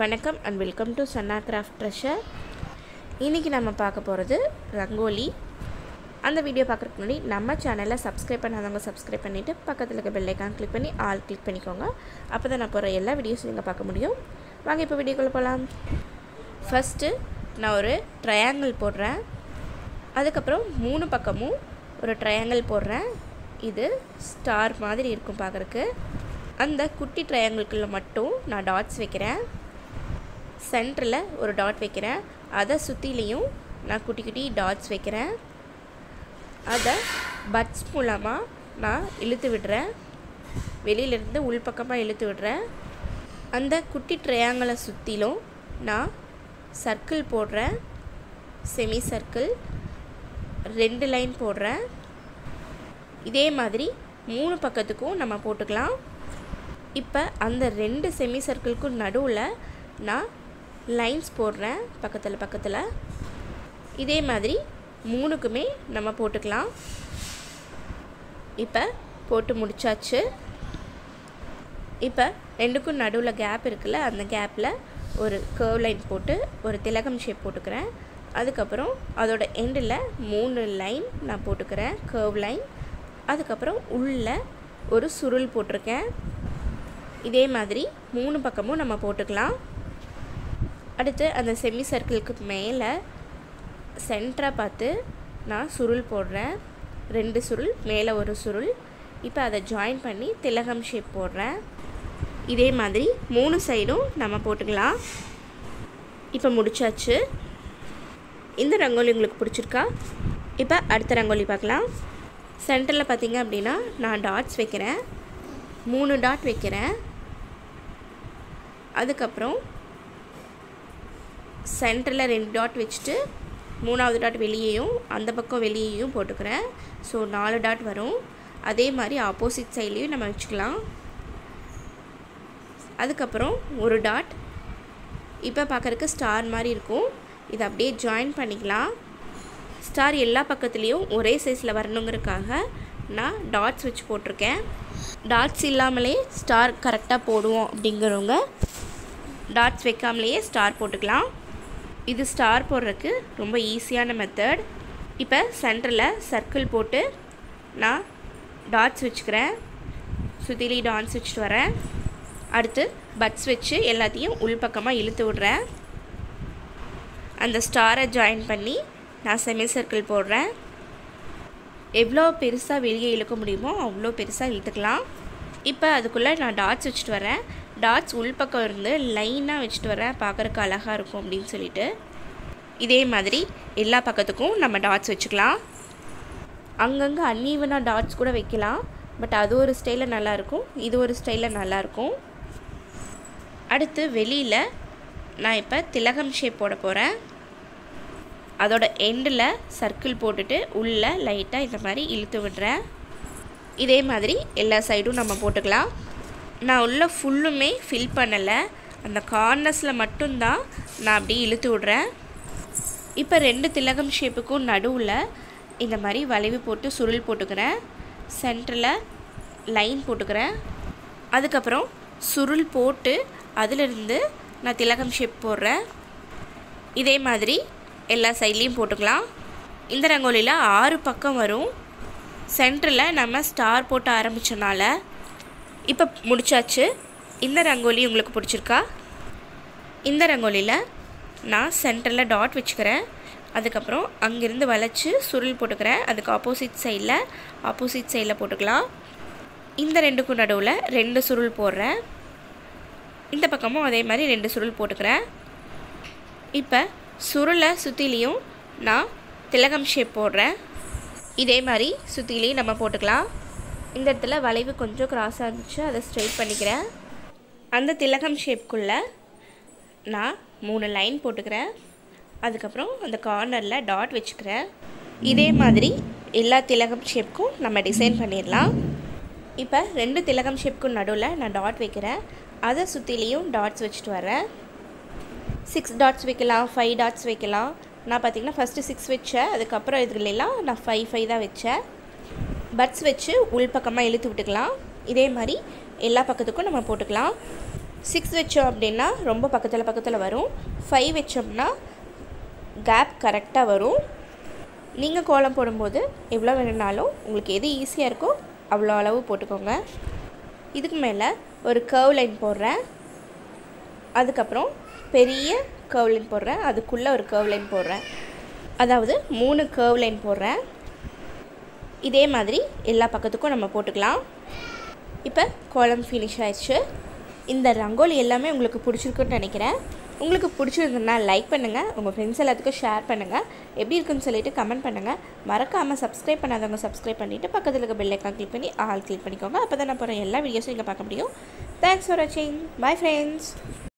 வணக்கம் and welcome to Channa craft treasure இன்றைக்கி நம்ம பார்க்க போகிறது ரங்கோலி அந்த வீடியோ பார்க்குறதுக்கு முன்னாடி நம்ம சேனலில் சப்ஸ்கிரைப் பண்ணாதவங்க சப்ஸ்கிரைப் பண்ணிவிட்டு பக்கத்தில் இருக்க பெல் ஐக்கான் கிளிக் பண்ணி ஆல் கிளிக் பண்ணிக்கோங்க அப்போ தான் நான் போகிற எல்லா வீடியோஸும் நீங்கள் பார்க்க முடியும் வாங்க இப்போ வீடியோக்குள்ளே போகலாம் ஃபஸ்ட்டு நான் ஒரு ட்ரையாங்கிள் போடுறேன் அதுக்கப்புறம் மூணு பக்கமும் ஒரு ட்ரையாங்கிள் போடுறேன் இது ஸ்டார் மாதிரி இருக்கும் பார்க்குறக்கு அந்த குட்டி ட்ரையாங்கிள்குள்ளே மட்டும் நான் டாட்ஸ் வைக்கிறேன் சென்டரில் ஒரு டாட் வைக்கிறேன் அதை சுற்றிலையும் நான் குட்டி குட்டி டாட்ஸ் வைக்கிறேன் அதை பட்ஸ் மூலமாக நான் இழுத்து விடுறேன் வெளியிலேருந்து உள்பக்கமாக இழுத்து விடுறேன் அந்த குட்டி ட்ரையாங்கிளை சுற்றிலும் நான் சர்க்கிள் போடுறேன் செமி சர்க்கிள் ரெண்டு லைன் போடுறேன் இதே மாதிரி மூணு பக்கத்துக்கும் நம்ம போட்டுக்கலாம் இப்போ அந்த ரெண்டு செமி சர்க்கிள்க்கும் நடுவில் நான் லைன்ஸ் போடுறேன் பக்கத்தில் பக்கத்தில் இதே மாதிரி மூணுக்குமே நம்ம போட்டுக்கலாம் இப்போ போட்டு முடிச்சாச்சு இப்போ ரெண்டுக்கும் நடுவில் கேப் இருக்குல்ல அந்த கேப்பில் ஒரு கர்வ் லைன் போட்டு ஒரு திலகம் ஷேப் போட்டுக்கிறேன் அதுக்கப்புறம் அதோட எண்டில் மூணு லைன் நான் போட்டுக்கிறேன் கர்வ் லைன் அதுக்கப்புறம் உள்ள ஒரு சுருள் போட்டிருக்கேன் இதே மாதிரி மூணு பக்கமும் நம்ம போட்டுக்கலாம் அடுத்து அந்த செமி சர்க்கிளுக்கு மேலே சென்டராக பார்த்து நான் சுருள் போடுறேன் ரெண்டு சுருள் மேலே ஒரு சுருள் இப்போ அதை ஜாயின் பண்ணி திலகம் ஷேப் போடுறேன் இதே மாதிரி மூணு சைடும் நம்ம போட்டுக்கலாம் இப்போ முடிச்சாச்சு இந்த ரங்கோலி உங்களுக்கு பிடிச்சிருக்கா இப்போ அடுத்த ரங்கோலி பார்க்கலாம் சென்டரில் பார்த்தீங்க அப்படின்னா நான் டாட்ஸ் வைக்கிறேன் மூணு டாட் வைக்கிறேன் அதுக்கப்புறம் சென்டரில் ரெண்டு டாட் வச்சுட்டு மூணாவது டாட் வெளியேயும் அந்த பக்கம் வெளியேயும் போட்டுக்கிறேன் ஸோ நாலு டாட் வரும் அதே மாதிரி ஆப்போசிட் சைட்லேயும் நம்ம வச்சுக்கலாம் அதுக்கப்புறம் ஒரு டாட் இப்போ பார்க்குறக்கு ஸ்டார் மாதிரி இருக்கும் இதை அப்படியே ஜாயின் பண்ணிக்கலாம் ஸ்டார் எல்லா பக்கத்துலேயும் ஒரே சைஸில் வரணுங்கிறதுக்காக நான் டாட்ஸ் வச்சு போட்டிருக்கேன் டாட்ஸ் இல்லாமலே ஸ்டார் கரெக்டாக போடுவோம் அப்படிங்கிறவங்க டாட்ஸ் வைக்காமலேயே ஸ்டார் போட்டுக்கலாம் இது ஸ்டார் போடுறதுக்கு ரொம்ப ஈஸியான மெத்தட் இப்போ சென்டரில் சர்க்கிள் போட்டு நான் டாட்ஸ் வச்சுக்கிறேன் சுற்றிலி டாட்ஸ் வச்சுட்டு வரேன் அடுத்து பட்ஸ் வச்சு எல்லாத்தையும் உள்பக்கமாக இழுத்து விட்றேன் அந்த ஸ்டாரை ஜாயின் பண்ணி நான் செமி சர்க்கிள் போடுறேன் எவ்வளோ பெருசாக வெளியே இழுக்க முடியுமோ அவ்வளோ பெருசாக இழுத்துக்கலாம் இப்போ அதுக்குள்ளே நான் டாட்ஸ் வச்சுட்டு வரேன் டாட்ஸ் உள்பக்கம் இருந்து லைனாக வச்சுட்டு வரேன் பார்க்குறக்கு அழகாக இருக்கும் அப்படின்னு சொல்லிட்டு இதே மாதிரி எல்லா பக்கத்துக்கும் நம்ம டாட்ஸ் வச்சுக்கலாம் அங்கங்கே அன்ஈவனாக டாட்ஸ் கூட வைக்கலாம் பட் அது ஒரு ஸ்டைலில் நல்லாயிருக்கும் இது ஒரு ஸ்டைலில் நல்லாயிருக்கும் அடுத்து வெளியில் நான் இப்போ திலகம் ஷேப் போட போகிறேன் அதோட எண்டில் சர்க்கிள் போட்டுட்டு உள்ளே லைட்டாக இந்த மாதிரி இழுத்து விடுறேன் இதே மாதிரி எல்லா சைடும் நம்ம போட்டுக்கலாம் நான் உள்ள ஃபுல்லுமே ஃபில் பண்ணலை அந்த கார்னர்ஸில் மட்டும்தான் நான் அப்படி இழுத்து விட்றேன் இப்போ ரெண்டு திலகம் ஷேப்புக்கும் நடுவில் இந்த மாதிரி வளைவு போட்டு சுருள் போட்டுக்கிறேன் சென்டரில் லைன் போட்டுக்கிறேன் அதுக்கப்புறம் சுருள் போட்டு அதிலிருந்து நான் திலகம் ஷேப் போடுறேன் இதே மாதிரி எல்லா சைட்லேயும் போட்டுக்கலாம் இந்த ரங்கோலியில் ஆறு பக்கம் வரும் சென்டரில் நம்ம ஸ்டார் போட்டு ஆரம்பித்தனால இப்போ முடிச்சாச்சு இந்த ரங்கோலி உங்களுக்கு பிடிச்சிருக்கா இந்த ரங்கோலியில் நான் சென்டரில் டாட் வச்சுக்கிறேன் அதுக்கப்புறம் அங்கேருந்து வளைச்சி சுருள் போட்டுக்கிறேன் அதுக்கு ஆப்போசிட் சைடில் ஆப்போசிட் சைடில் போட்டுக்கலாம் இந்த ரெண்டுக்கும் நடுவில் ரெண்டு சுருள் போடுறேன் இந்த பக்கமும் அதே மாதிரி ரெண்டு சுருள் போட்டுக்கிறேன் இப்போ சுருளை சுற்றிலையும் நான் திலகம் ஷேப் போடுறேன் இதே மாதிரி சுற்றிலையும் நம்ம போட்டுக்கலாம் இந்த இடத்துல வளைவு கொஞ்சம் க்ராஸாக இருந்துச்சு அதை ஸ்ட்ரைட் பண்ணிக்கிறேன் அந்த திலகம் ஷேப்குள்ளே நான் மூணு லைன் போட்டுக்கிறேன் அதுக்கப்புறம் அந்த கார்னரில் டாட் வச்சுக்கிறேன் இதே மாதிரி எல்லா திலகம் ஷேப்க்கும் நம்ம டிசைன் பண்ணிடலாம் இப்போ ரெண்டு திலகம் ஷேப்க்கும் நடுவில் நான் டாட் வைக்கிறேன் அதை சுற்றிலையும் டாட்ஸ் வச்சுட்டு வரேன் சிக்ஸ் டாட்ஸ் வைக்கலாம் ஃபைவ் டாட்ஸ் வைக்கலாம் நான் பார்த்திங்கன்னா ஃபஸ்ட்டு சிக்ஸ் வச்சேன் அதுக்கப்புறம் இதுலலாம் நான் ஃபைவ் ஃபைவ் தான் வச்சேன் பட்ஸ் வச்சு உள்பக்கமாக இழுத்து விட்டுக்கலாம் இதே மாதிரி எல்லா பக்கத்துக்கும் நம்ம போட்டுக்கலாம் சிக்ஸ் வச்சோம் அப்படின்னா ரொம்ப பக்கத்தில் பக்கத்தில் வரும் ஃபைவ் வச்சோம்னா கேப் கரெக்டாக வரும் நீங்கள் கோலம் போடும்போது எவ்வளோ வேணும்னாலும் உங்களுக்கு எது ஈஸியாக இருக்கோ அவ்வளோ அளவு போட்டுக்கோங்க இதுக்கு மேலே ஒரு கர்வ் லைன் போடுறேன் அதுக்கப்புறம் பெரிய கர்வ் லைன் போடுறேன் அதுக்குள்ளே ஒரு கர்வ் லைன் போடுறேன் அதாவது மூணு கர்வ் லைன் போடுறேன் இதே மாதிரி எல்லா பக்கத்துக்கும் நம்ம போட்டுக்கலாம் இப்போ கோலம் ஃபினிஷ் ஆயிடுச்சு இந்த ரங்கோலி எல்லாமே உங்களுக்கு பிடிச்சிருக்குன்னு நினைக்கிறேன் உங்களுக்கு பிடிச்சிருந்ததுன்னா லைக் பண்ணுங்கள் உங்கள் ஃப்ரெண்ட்ஸ் எல்லாத்துக்கும் ஷேர் பண்ணுங்கள் எப்படி இருக்குன்னு சொல்லிட்டு கமெண்ட் பண்ணுங்கள் மறக்காமல் சப்ஸ்கிரைப் பண்ணாதவங்க சப்ஸ்கிரைப் பண்ணிவிட்டு பக்கத்தில் இருக்க பெல் ஐக்கான் கிளிக் பண்ணி ஆல் கிளிக் பண்ணிக்கோங்க அப்போ தான் நான் போகிற எல்லா வீடியோஸும் நீங்கள் பார்க்க முடியும் தேங்க்ஸ் ஃபார் வாட்சிங் பை ஃப்ரெண்ட்ஸ்